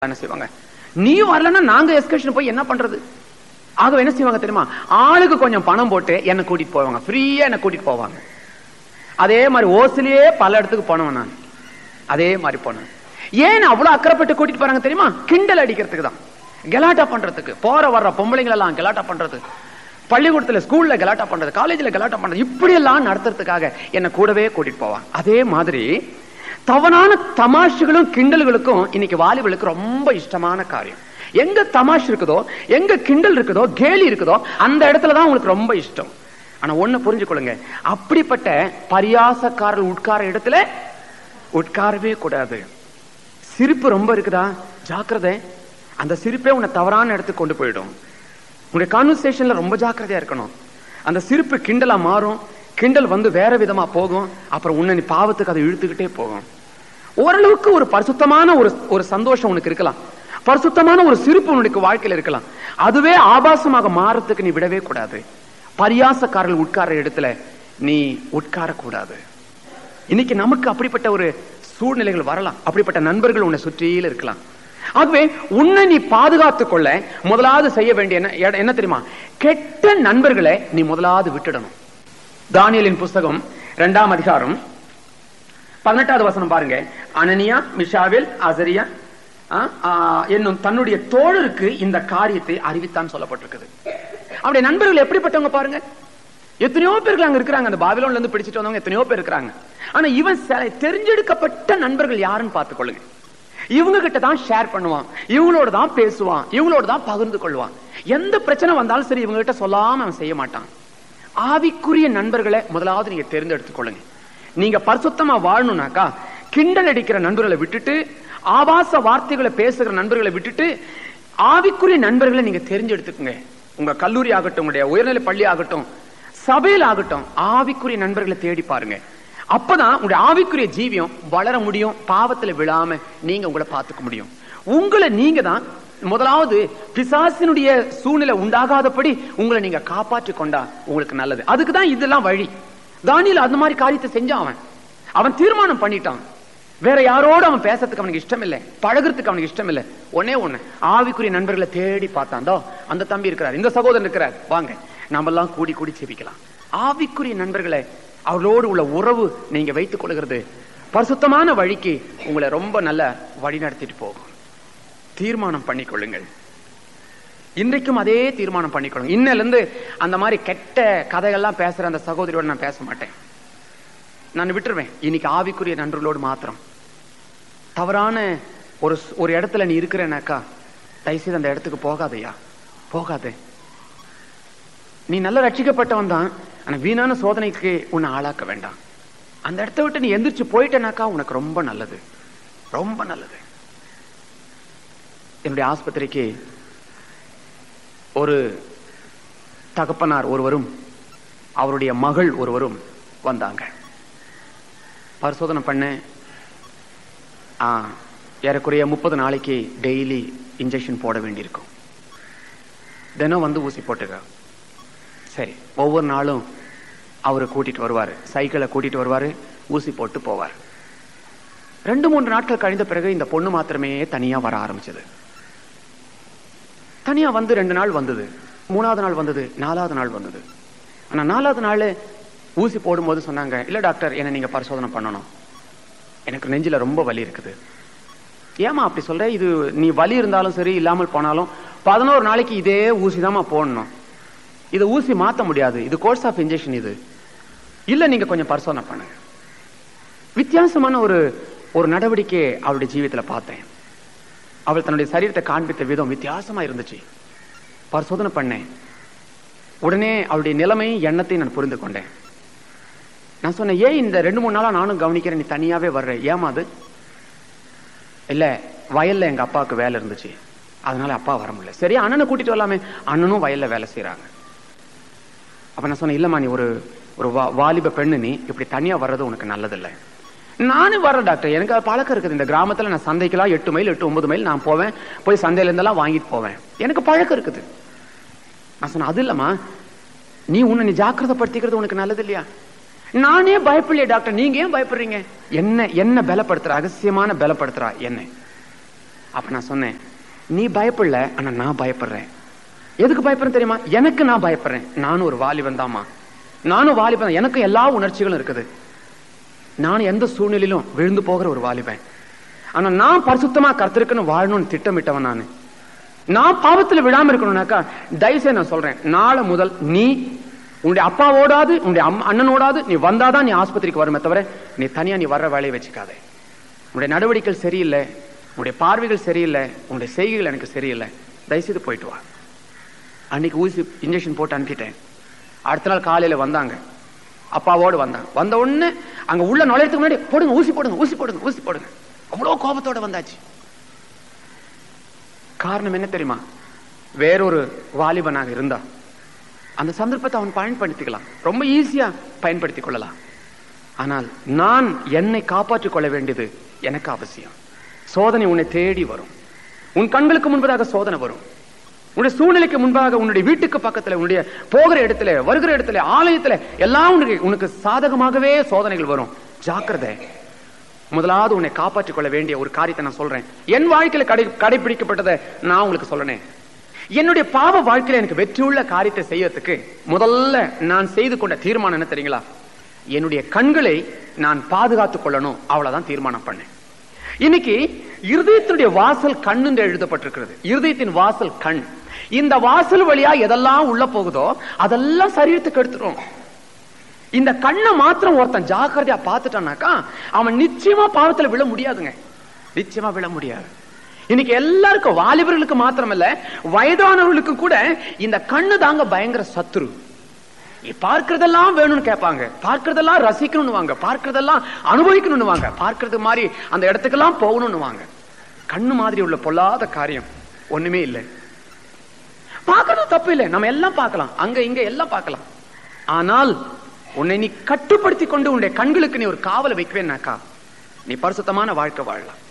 என்ன செய்வாங்க நீ வரலன்னா நாங்க எஸ்கர்ஷன் போய் என்ன பண்றது ஆக என்ன செய்வாங்க தெரியுமா ஆளுக்கு கொஞ்சம் பணம் போட்டு என்ன கூட்டிட்டு போவாங்க ஃப்ரீயா என்ன கூட்டிட்டு போவாங்க அதே மாதிரி ஓசிலேயே பல இடத்துக்கு போனவன் நான் அதே மாதிரி போனேன் ஏன் அவ்வளவு அக்கறைப்பட்டு கூட்டிட்டு போறாங்க தெரியுமா கிண்டல் அடிக்கிறதுக்கு தான் கெலாட்டா பண்றதுக்கு போற வர்ற பொம்பளைங்க எல்லாம் கெலாட்டா பண்றது பள்ளிக்கூடத்துல ஸ்கூல்ல கெலாட்டா பண்றது காலேஜ்ல கெலாட்டா பண்றது இப்படி எல்லாம் நடத்துறதுக்காக என்ன கூடவே கூட்டிட்டு போவாங்க அதே மாதிரி தவறான தமாஷுகளும் கிண்டல்களுக்கும் இன்னைக்கு வாலிபர்களுக்கு ரொம்ப இஷ்டமான காரியம் எங்க தமாஷ் இருக்குதோ எங்க கிண்டல் இருக்குதோ கேலி இருக்குதோ அந்த இடத்துல தான் உங்களுக்கு ரொம்ப இஷ்டம் ஆனா ஒண்ணு புரிஞ்சுக்கொள்ளுங்க அப்படிப்பட்ட பரியாசக்காரர்கள் உட்கார இடத்துல உட்காரவே கூடாது சிரிப்பு ரொம்ப இருக்குதா ஜாக்கிரதை அந்த சிரிப்பே உன்னை தவறான இடத்துக்கு கொண்டு போயிடும் உங்களுடைய கான்வர்சேஷன்ல ரொம்ப ஜாக்கிரதையா இருக்கணும் அந்த சிரிப்பு கிண்டலா மாறும் கிண்டல் வந்து வேற விதமா போகும் அப்புறம் உன்னை நீ பாவத்துக்கு அதை இழுத்துக்கிட்டே போகும் ஓரளவுக்கு ஒரு பரிசுத்தமான ஒரு ஒரு சந்தோஷம் உனக்கு இருக்கலாம் பரிசுத்தமான ஒரு சிரிப்பு உனக்கு வாழ்க்கையில இருக்கலாம் அதுவே ஆபாசமாக மாறத்துக்கு நீ விடவே கூடாது பரியாசக்காரர்கள் உட்கார இடத்துல நீ உட்கார கூடாது இன்னைக்கு நமக்கு அப்படிப்பட்ட ஒரு சூழ்நிலைகள் வரலாம் அப்படிப்பட்ட நண்பர்கள் உன்னை சுற்றியில் இருக்கலாம் ஆகவே உன்னை நீ பாதுகாத்துக் கொள்ள முதலாவது செய்ய வேண்டிய என்ன என்ன தெரியுமா கெட்ட நண்பர்களை நீ முதலாவது விட்டுடணும் தானியலின் புஸ்தகம் இரண்டாம் அதிகாரம் பதினெட்டாவது வசனம் பாருங்க அனனியா மிஷாவில் அசரியா என்னும் தன்னுடைய தோழருக்கு இந்த காரியத்தை அறிவித்தான் சொல்லப்பட்டிருக்குது அவருடைய நண்பர்கள் எப்படிப்பட்டவங்க பாருங்க எத்தனையோ பேர்கள் அங்க இருக்கிறாங்க அந்த பாபிலோன்ல இருந்து பிடிச்சிட்டு வந்தவங்க எத்தனையோ பேர் இருக்கிறாங்க ஆனா இவன் தெரிஞ்செடுக்கப்பட்ட நண்பர்கள் யாருன்னு பார்த்துக்கொள்ளுங்க இவங்க கிட்ட தான் ஷேர் பண்ணுவான் இவங்களோட தான் பேசுவான் இவங்களோட தான் பகிர்ந்து கொள்வான் எந்த பிரச்சனை வந்தாலும் சரி இவங்க கிட்ட சொல்லாம அவன் செய்ய மாட்டான் ஆவிக்குரிய நண்பர்களை முதலாவது நீங்க தேர்ந்தெடுத்துக் கொள்ளுங்க நீங்க பரிசுத்தமா வாழணும்னாக்கா கிண்டல் அடிக்கிற நண்பர்களை விட்டுட்டு ஆபாச வார்த்தைகளை பேசுகிற நண்பர்களை விட்டுட்டு ஆவிக்குரிய நண்பர்களை நீங்க தெரிஞ்செடுத்துக்குங்க உங்க கல்லூரி ஆகட்டும் உங்களுடைய உயர்நிலை பள்ளி ஆகட்டும் சபையில் ஆகட்டும் ஆவிக்குரிய நண்பர்களை தேடி பாருங்க அப்பதான் உங்களுடைய ஆவிக்குரிய ஜீவியம் வளர முடியும் பாவத்துல விழாம நீங்க உங்களை பார்த்துக்க முடியும் உங்களை நீங்க தான் முதலாவது பிசாசினுடைய சூழ்நிலை உண்டாகாதபடி உங்களை நீங்க காப்பாற்றி கொண்டா உங்களுக்கு நல்லது அதுக்கு தான் இதெல்லாம் வழி தானியில் அந்த மாதிரி காரியத்தை செஞ்சான் அவன் அவன் தீர்மானம் பண்ணிட்டான் வேற யாரோட அவன் பேசுறதுக்கு அவனுக்கு இஷ்டம் இல்லை பழகிறதுக்கு அவனுக்கு இஷ்டம் இல்லை ஒன்னே ஒண்ணு ஆவிக்குரிய நண்பர்களை தேடி பார்த்தாந்தோ அந்த தம்பி இருக்கிறார் இந்த சகோதரன் இருக்கிறார் வாங்க நம்ம எல்லாம் கூடி கூடி செபிக்கலாம் ஆவிக்குரிய நண்பர்களை அவர்களோடு உள்ள உறவு நீங்க வைத்துக் கொள்கிறது பரிசுத்தமான வழிக்கு உங்களை ரொம்ப நல்ல வழி நடத்திட்டு போகும் தீர்மானம் பண்ணிக்கொள்ளுங்கள் இன்றைக்கும் அதே தீர்மானம் பண்ணிக்கொள்ளுங்க இன்னில இருந்து அந்த மாதிரி கெட்ட கதைகள்லாம் பேசுற அந்த சகோதரியோட நான் பேச மாட்டேன் நான் விட்டுருவேன் இன்னைக்கு ஆவிக்குரிய நண்பர்களோடு மாத்திரம் தவறான ஒரு ஒரு இடத்துல நீ இருக்கிறனாக்கா தயவுசெய்து அந்த இடத்துக்கு போகாதையா போகாதே நீ நல்ல ரட்சிக்கப்பட்டவன் தான் ஆனா வீணான சோதனைக்கு உன்னை ஆளாக்க வேண்டாம் அந்த இடத்த விட்டு நீ எந்திரிச்சு போயிட்டனாக்கா உனக்கு ரொம்ப நல்லது ரொம்ப நல்லது என்னுடைய ஆஸ்பத்திரிக்கு ஒரு தகப்பனார் ஒருவரும் அவருடைய மகள் ஒருவரும் வந்தாங்க பரிசோதனை பண்ண ஏறக்குறைய முப்பது நாளைக்கு டெய்லி இன்ஜெக்ஷன் போட வேண்டியிருக்கும் தினம் வந்து ஊசி போட்டுக்க சரி ஒவ்வொரு நாளும் அவரை கூட்டிட்டு வருவார் சைக்கிளை கூட்டிட்டு வருவார் ஊசி போட்டு போவார் ரெண்டு மூன்று நாட்கள் கழிந்த பிறகு இந்த பொண்ணு மாத்திரமே தனியா வர ஆரம்பிச்சது தனியா வந்து ரெண்டு நாள் வந்தது மூணாவது நாள் வந்தது நாலாவது நாள் வந்தது ஆனா நாலாவது நாள் ஊசி போடும்போது சொன்னாங்க இல்ல டாக்டர் என்ன நீங்க பரிசோதனை பண்ணணும் எனக்கு நெஞ்சில ரொம்ப வலி இருக்குது ஏமா அப்படி சொல்ற இது நீ வலி இருந்தாலும் சரி இல்லாமல் போனாலும் பதினோரு நாளைக்கு இதே ஊசி தாமா போடணும் இதை ஊசி மாத்த முடியாது இது கோர்ஸ் ஆஃப் இன்ஜெக்ஷன் இது இல்ல நீங்க கொஞ்சம் பரிசோதனை பண்ணுங்க வித்தியாசமான ஒரு ஒரு நடவடிக்கை அவருடைய ஜீவியத்துல பார்த்தேன் அவள் தன்னுடைய சரீரத்தை காண்பித்த விதம் வித்தியாசமா இருந்துச்சு பரிசோதனை பண்ணேன் உடனே அவளுடைய நிலைமை எண்ணத்தையும் நான் புரிந்து கொண்டேன் நான் சொன்னேன் ஏன் இந்த ரெண்டு மூணு நாளா நானும் கவனிக்கிறேன் நீ தனியாவே வர்ற ஏமாது இல்ல வயல்ல எங்க அப்பாவுக்கு வேலை இருந்துச்சு அதனால அப்பா வர முடியல சரி அண்ணனை கூட்டிட்டு வரலாமே அண்ணனும் வயல்ல வேலை செய்யறாங்க அப்ப நான் சொன்னேன் இல்லம்மா நீ ஒரு ஒரு வாலிப பெண்ணு நீ இப்படி தனியா வர்றது உனக்கு நல்லதில்லை நானும் வர்றேன் டாக்டர் எனக்கு பழக்கம் இருக்குது இந்த கிராமத்துல நான் சந்தைக்கெல்லாம் எட்டு மைல் எட்டு ஒன்பது மைல் நான் போவேன் போய் சந்தையில இருந்தெல்லாம் வாங்கிட்டு போவேன் எனக்கு பழக்கம் இருக்குது நான் சொன்னேன் அது இல்லம்மா நீ உன்னை நீ ஜாக்கிரதைப்படுத்திக்கிறது உனக்கு நல்லது இல்லையா நானே பயப்படலையே டாக்டர் நீங்க ஏன் பயப்படுறீங்க என்ன என்ன பலப்படுத்துற ரகசியமான பலப்படுத்துறா என்ன அப்ப நான் சொன்னேன் நீ பயப்படல ஆனா நான் பயப்படுறேன் எதுக்கு பயப்படுறேன் தெரியுமா எனக்கு நான் பயப்படுறேன் நானும் ஒரு வாலிபன் தாமா நானும் வாலிபன் எனக்கு எல்லா உணர்ச்சிகளும் இருக்குது நான் எந்த சூழ்நிலையிலும் விழுந்து போகிற ஒரு வாலிபன் ஆனா நான் பரிசுத்தமா கர்த்தருக்குன்னு வாழணும்னு திட்டமிட்டவன் நான் நான் பாவத்துல விழாம இருக்கணும்னாக்கா தயவுசெய்து நான் சொல்றேன் நாளை முதல் நீ உன்னுடைய அப்பாவோடாது உன்னுடைய அம்மா அண்ணனோடாது நீ வந்தாதான் நீ ஆஸ்பத்திரிக்கு வருமே தவிர நீ தனியா நீ வர்ற வேலையை வச்சுக்காதே உன்னுடைய நடவடிக்கைகள் சரியில்லை உன்னுடைய பார்வைகள் சரியில்லை உன்னுடைய செய்கைகள் எனக்கு சரியில்லை தயவுசெய்து போயிட்டு வா அன்னைக்கு ஊசி இன்ஜெக்ஷன் போட்டு அனுப்பிட்டேன் அடுத்த நாள் காலையில வந்தாங்க அப்பாவோடு வந்தாங்க வந்த உடனே அங்க உள்ள நுழையத்துக்கு முன்னாடி போடுங்க ஊசி போடுங்க ஊசி போடுங்க ஊசி போடுங்க அவ்வளவு கோபத்தோட வந்தாச்சு காரணம் என்ன தெரியுமா வேறொரு வாலிபனாக இருந்தா அந்த சந்தர்ப்பத்தை அவன் பயன்படுத்திக்கலாம் ரொம்ப ஈஸியா பயன்படுத்திக் கொள்ளலாம் ஆனால் நான் என்னை காப்பாற்றிக் கொள்ள வேண்டியது எனக்கு அவசியம் சோதனை உன்னை தேடி வரும் உன் கண்களுக்கு முன்பதாக சோதனை வரும் உன்னுடைய சூழ்நிலைக்கு முன்பாக உன்னுடைய வீட்டுக்கு பக்கத்துல உன்னுடைய போகிற இடத்துல வருகிற இடத்துல ஆலயத்துல எல்லாம் உனக்கு உனக்கு சாதகமாகவே சோதனைகள் வரும் ஜாக்கிரதை முதலாவது உன்னை காப்பாற்றிக் கொள்ள வேண்டிய ஒரு காரியத்தை நான் சொல்றேன் என் வாழ்க்கையில கடை கடைபிடிக்கப்பட்டதை நான் உங்களுக்கு சொல்றேன் என்னுடைய பாவ வாழ்க்கையில எனக்கு வெற்றியுள்ள காரியத்தை செய்யறதுக்கு முதல்ல நான் செய்து கொண்ட தீர்மானம் என்ன தெரியுங்களா என்னுடைய கண்களை நான் பாதுகாத்துக் கொள்ளணும் அவ்வளவுதான் தீர்மானம் பண்ணேன் இன்னைக்கு இருதயத்தினுடைய வாசல் கண் என்று எழுதப்பட்டிருக்கிறது இருதயத்தின் வாசல் கண் இந்த வாசல் வழியா எதெல்லாம் உள்ள போகுதோ அதெல்லாம் சரீரத்துக்கு எடுத்துரும் இந்த கண்ணை மாத்திரம் ஒருத்தன் ஜாக்கிரதையா பார்த்துட்டானாக்கா அவன் நிச்சயமா பாவத்துல விழ முடியாதுங்க நிச்சயமா விழ முடியாது இன்னைக்கு எல்லாருக்கும் வாலிபர்களுக்கு மாத்திரமல்ல வயதானவர்களுக்கு கூட இந்த கண்ணு தாங்க பயங்கர சத்துரு பார்க்கறதெல்லாம் வேணும்னு கேட்பாங்க பார்க்கறதெல்லாம் ரசிக்கணும்னு வாங்க பார்க்கறதெல்லாம் அனுபவிக்கணும்னு வாங்க பார்க்கறது மாதிரி அந்த இடத்துக்கெல்லாம் போகணும்னு வாங்க கண்ணு மாதிரி உள்ள பொல்லாத காரியம் ஒண்ணுமே இல்லை பார்க்கறது தப்பு இல்லை நம்ம எல்லாம் பார்க்கலாம் அங்க இங்க எல்லாம் பார்க்கலாம் ஆனால் உன்னை நீ கட்டுப்படுத்தி கொண்டு உன்னுடைய கண்களுக்கு நீ ஒரு காவலை வைக்கவேனாக்கா நீ பரிசுத்தமான வாழ்க்கை வாழலாம்